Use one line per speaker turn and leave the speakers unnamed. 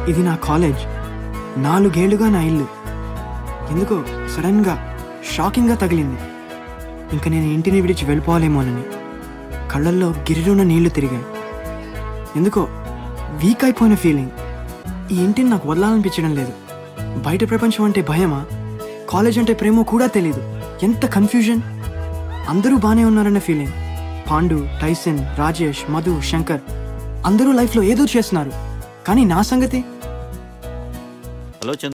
ఇది నా కాలేజ్ నాలుగేళ్లుగా నా ఇల్లు ఎందుకో సడన్గా షాకింగ్గా తగిలింది ఇంకా నేను ఇంటిని విడిచి వెళ్ళిపోవాలేమోనని కళ్ళల్లో గిరిరున నీళ్లు తిరిగాయి ఎందుకో వీక్ అయిపోయిన ఫీలింగ్ ఈ ఇంటిని నాకు వదలాలనిపించడం లేదు బయట ప్రపంచం అంటే భయమా కాలేజ్ అంటే ప్రేమో కూడా తెలీదు ఎంత కన్ఫ్యూజన్ అందరూ బాగానే ఉన్నారన్న ఫీలింగ్ పాండు టైసన్ రాజేష్ మధు శంకర్ అందరూ లైఫ్లో ఏదో చేస్తున్నారు కానీ నా సంగతి
హలో